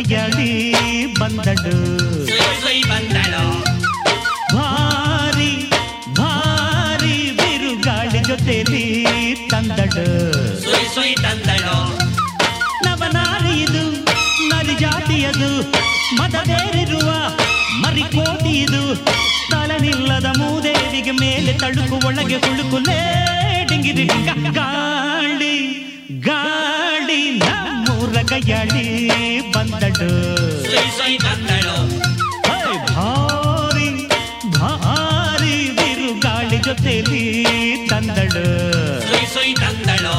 ಕೈಯಾಡಿ ಬಂದಳು ಸುಯ್ ಸುಯ್ ಬಂದಳು ಭಾರಿ ಭಾರಿ ಬಿರುಗಾಳಿ ಜೊತೆಲಿ ತಂದಳು ಸುಯ್ ಸುಯ್ ತಂದಳು ನವನಾರಿ ಇದು ನರಿ ಜಾತಿಯದು ಮದವೇರಿರುವ ಮರಿಕೋಟಿ ಇದು ತಲನಿಲ್ಲದ ಮೂದೇವಿಗೆ ಮೇಲೆ ತಳುಕು ಒಳಗೆ ಹುಳುಕುಲೇ ಡಿಂಗಿರಿ ಗ- ಗಾಳಿ ಗಾಳಿ ನಮ್ಮೂರ ಕೈಯಾಳಿ ಬಂದಳು ಸುಯ್ ಸುಯ್ ಬಂದಳು ಹೇ, ಭಾರಿ ಭಾರಿ ಬಿರುಗಾಳಿ ಜೊತೆಲಿ ತಂದಳು ಸುಯ್ ಸುಯ್ ತಂದಳು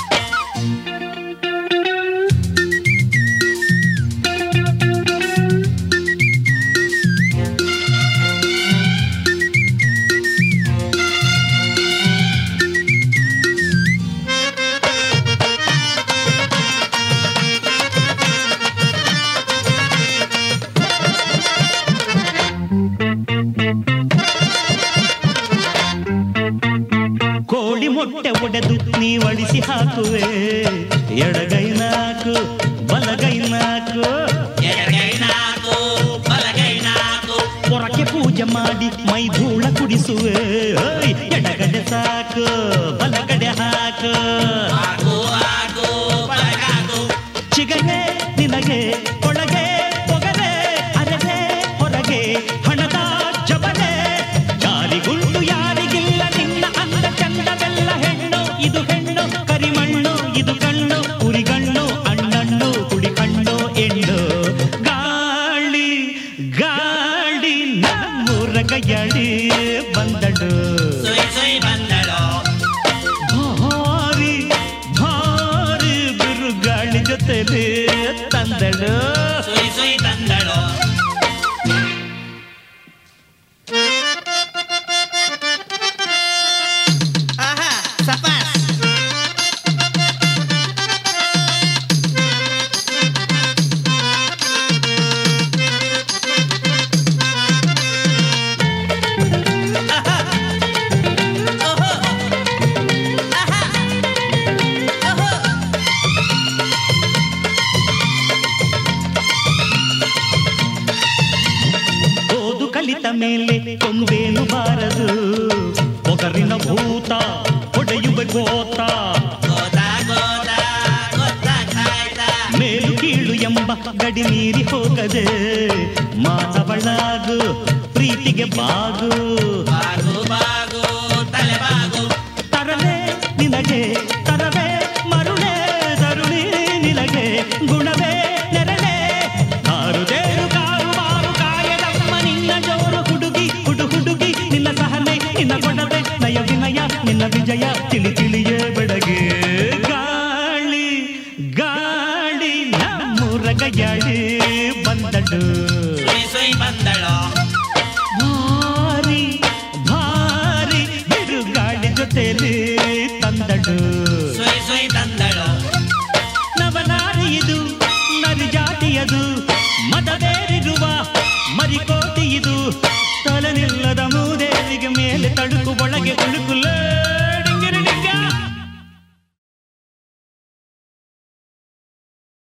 ಕೋಳಿ ಮೊಟ್ಟೆ ಒಡೆದು ನೀವಳಿಸಿ ಹಾಕುವೆ ಎಡಗೈ ನಾಕು ಬಲಗೈ ನಾಕು ಎಡಗೈ ನಾಲ್ಕು ಬಲಗೈ ನಾಲ್ಕು ಹೊರಕ್ಕೆ ಪೂಜೆ ಮಾಡಿ ಮೈ ಧೂಳ ಕುಡಿಸುವೆ ಓಯ್, ಎಡಗಡೆ ಸಾಕು ಬಲಗಡೆ ಹಾಕು ಹಾಕು ಹಾಕು ಬಲಗಾಕು ಚಿಗನೆ ನಿನಗೆ ಒಳಗೆ ಒಗರೆ ಅರೆಗೆ ಹೊರಗೆ ಹಣದ ಜಬರೆ ಯಾರಿಗುಂಟು ಯಾರಿಗಿಲ್ಲ ನಿನ್ನ ಅಂದ ಚಂದವೆಲ್ಲ ಹೆಣ್ಣು ಇದು ಹೆಣ್ಣು ಕರಿಮಣ್ಣು ಇದು ಕಣ್ಣು ಉರಿಗಣ್ಣು ಅಣ್ಣಣ್ಣು ಕುಡಿ ಕಣ್ಣು ಎಣ್ಣು ಗಾಳಿ ಗಾಳಿ ನಮ್ಮೂರ ಕೈಯಾಳಿ ಬಂದಳು ಸುಯ್ ಸುಯ್ ಬಂದಳು ಭಾರಿ ಭಾರಿ ಬಿರುಗಾಳಿ ಜೊತೆಲಿ ತಂದಳು ಸುಯ್ ಸುಯ್ ತಂದಳು ಆಹಾ ಸಪಾಸ್ ಓಹೋ ಆಹಾ ಓಹೋ ಓದು ಕಲಿತ ಮೇಲೆ ಕೊಂಬೇನು ಬಾರದು ಒಗರಿನ ಭೂತ ಹೊಡೆಯುವ ಗೋತ ಗೋದ ಗೋದ ಗೊತ್ತಾಯ್ತಾ ಮೇಲು ಕೀಳು ಎಂಬ ಗಡಿ ಮೀರಿ ಹೋಗದೆ ಮಾತವಳಾಗು ಪ್ರೀತಿಗೆ ಬಾಗು ಬಾಗು ಬಾಗು ತಲೆ ಬಾಗು ತರಲೆ ನಿನಗೆ ತರವೇ ಮರುಳೆ ತರುಣಿ ನಿನಗೆ ಗುಣವೇ ನೆರಳೆ ಕಾರು ತೇರು ಕಾರು ಮಾರು ಕಾಯದಮ್ಮ ನಿನ್ನ ಜೋರು ಹುಡುಗಿ ಹುಡು ಹುಡುಗಿ ನಿನ್ನ ಸಹನೆ ನಿನ್ನ ಕೊಡದೆ ನಯ ವಿನಯ ನಿನ್ನ ವಿಜಯ ತಿಳಿ ತಿಳಿಯೇ ಬೆಳಗ್ಗೆ ಗಾಳಿ ಗಾಳಿ ನಮ್ಮೂರ ಗಯ್ಯಾಳಿ ಬಂದಳು ಸುಯ್ ಸುಯ್ ಬಂದಳು ಭಾರಿ ಭಾರಿ ಬಿರುಗಾಳಿ ಜೊತೆಲಿ ತಂದಳು ಸುಯ್ ಸುಯ್ ತಂದಳು ನವನಾರಿ ಇದು ನರಿ ಜಾತಿಯದು ಮದವೇರಿರುವ ಮರಿಕೋಟಿ ಇದು ತಲೆನಿಲ್ಲದ ಮೂದೇವಿಗೆ ಮೇಲೆ ತಳುಕು ಒಳಗೆ ತುಳುಕುಲೇ